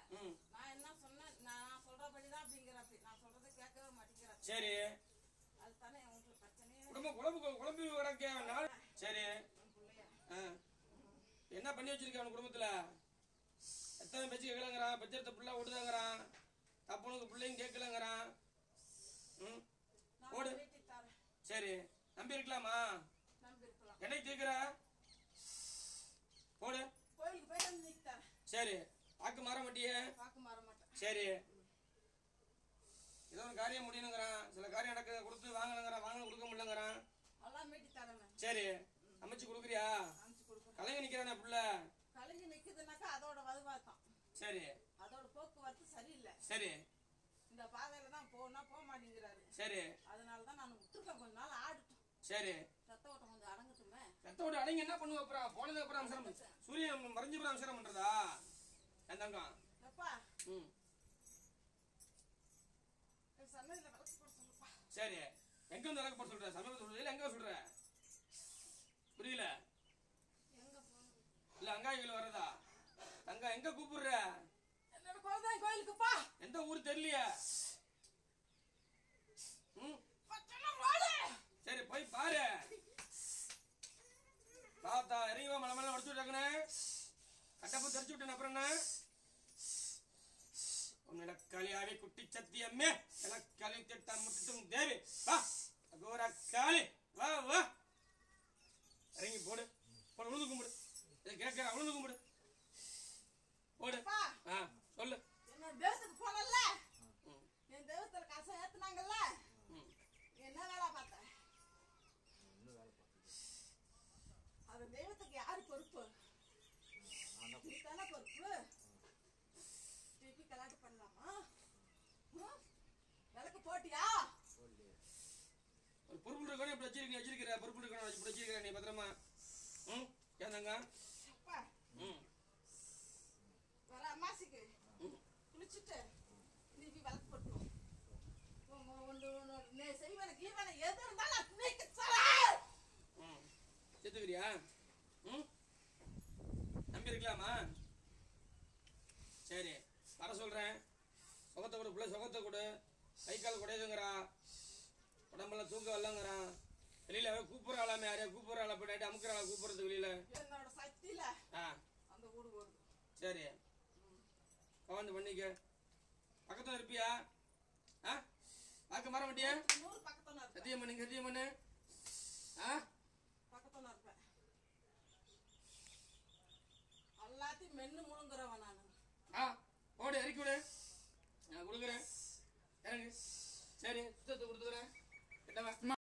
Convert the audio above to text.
ம் நான் என்ன சொன்னேன் நான் சொல்றபடிதான் அப்படிங்கிறாப்பி நான் சொல்றதை கேட்கவே மாட்டேங்கிறாப்பி சரி அதுதானே என் வீட்டுல பிரச்சனையே குடும்ப குழம்பு குழம்பு கிடக்க நாள் சரி என் பிள்ளைய ஆ. என்ன பண்ணி வச்சிருக்க அவன் குடும்பத்துல எத்தனை பேச்சு கேட்கலங்கிறான் பச்சரத்தை புள்ள ஓடுதாங்கிறான் தப்பனுக்கு பிள்ளையும் கேட்கலங்கிறான் ம் நான் ஓடு. வீட்டுக்கு தரேன் சரி நம்பி இருக்கலாமா நம்பி இருக்கலாம் என்னைக்கு தீர்க்கிற போடு கோயிலுக்கு போயிட்டு வந்து நிக்கு தரேன் சரி வாக்கு மாற மாட்டியே பார்க்க மாற மாட்டேன் சரி ஏதோ ஒரு காரியம் முடியணுங்கிறான் சில காரியம் நடக்க கொடுத்து வாங்கணுங்கிறான் வாங்க கொடுக்க முடியலங்கிறான் எல்லாம் மீட்டி தரேன் நான் சரி அமைச்சு கொடுக்குறியா அனுப்பிச்சு கொடுக்குறேன் கலைஞ நிக்கிறானே புள்ள கலைஞ்சு நிக்குதுனாக்கா அதோட வலுவாத்தான் சரி அதோட போக்குவரத்து சரியில்லை சரி இந்த பாதையில தான் போனா போக மாட்டேங்கிறாரு சரி அதனால தான் நான் விட்டுருக்கேன் கொஞ்ச நாள் ஆடட்டும் சரி ரத்த ஓட்டம் கொஞ்சம் அடங்கட்டுமே ரத்தோட அடங்கி என்ன பண்ணுவ அப்புறம் போனதுக்கு அப்புறம் அவசரம் சூரியன் மறைஞ்சு அப்புறம் அவசரம் பண்றதா என் தங்கம் எப்பா ம் என் சன்னதியில விளக்கு போட சொல்லுப்பா சரி எங்க வந்து விளக்கு போட சொல்ற சமீபத்தில் சொல்ற இல்ல எங்க சொல்ற புரியல எங்க போகணும் இல்ல அங்காய்கள் வர்றதா தங்க எங்க கூப்பிடுற என்னோட குலதெய்வம் கோயிலுக்குப்பா எந்த ஊர் தெரியலையே ம் பச்சனம் ரோடு சரி போய் பாரு பார்த்தா இறங்கி வா மலை மலை உடச்சு விட்டாங்கண்ணே கட்டப்போ தெரிச்சு விட்டேன் அப்புறம் என்ன உன்னோட களியாவே குட்டி சத்தி அம்மே களி திட்ட முட்டும் தேவி வா அகோரா காளி வா வா இறங்கி போடு போடு உழுது கும்பிடு இதை கேட்கிற உழுது கும்பிடு போடு அப்பா ஆ சொல்லு என்னோட தெய்வத்துக்கு போனல ம் என் தெய்வத்துல காசை ஏத்துனாங்கல்ல ம் நீ என்ன வேலை பார்த்த அது தெய்வத்துக்கு யாரு பொறுப்பு நீ தானே பொறுப்பு திருப்பி கலாட்டு பண்ணலாமா ம்? விளக்கு போட்டியா ஒரு பொறுப்பு இருக்கணும் இப்படி வச்சிருக்க வச்சிருக்கிற பொறுப்பு இருக்கணும் இப்படி வச்சிருக்கிற நீ பத்திரமா ம் ஏந்தாங்க அப்பா ம் வர அம்மாசிக்கு ம் குளிச்சுட்டு திருப்பி விளக்கு போட்டுருவோம் நீ செய்வன கீவன எது இருந்தாலும் அன்னைக்கு தரேன் ம் செத்துக்கிறியா ம் நம்பி இருக்கலாமா சரி வர சொல்கிறேன் சுகத்தை கொடு பிள்ளை சுகத்தை கொடு கை கால் குடையுதுங்கிறான் உடம்பெல்லாம் தூக்க வரலங்கிறான் வெளியில் கூப்பிட்றாளாமே யாரையா கூப்பிட்றாளா இப்போ நைட்டு அமுக்குறாளா கூப்பிட்றது வெளியில் என்னோட சக்தியில ஆ அந்த வீடு வருது சரி கவர்ந்து பண்ணிக்க பக்கத்தில் இருப்பியா ஆ வாக்கு மாற மாட்டியா நூறு பக்கத்துல இருப்பேன் சத்தியம் பண்ணு சத்தியம் பண்ணு ஆ பக்கத்துல இருப்பேன் எல்லாத்தையும் மென்னு முழுங்குறவன் நான் ஆ ஓடு இறக்கி விடு நான் கொடுக்குறேன் இறங்கு சரி சுத்தத்தை கொடுத்துக்கிறேன் கிட்டவா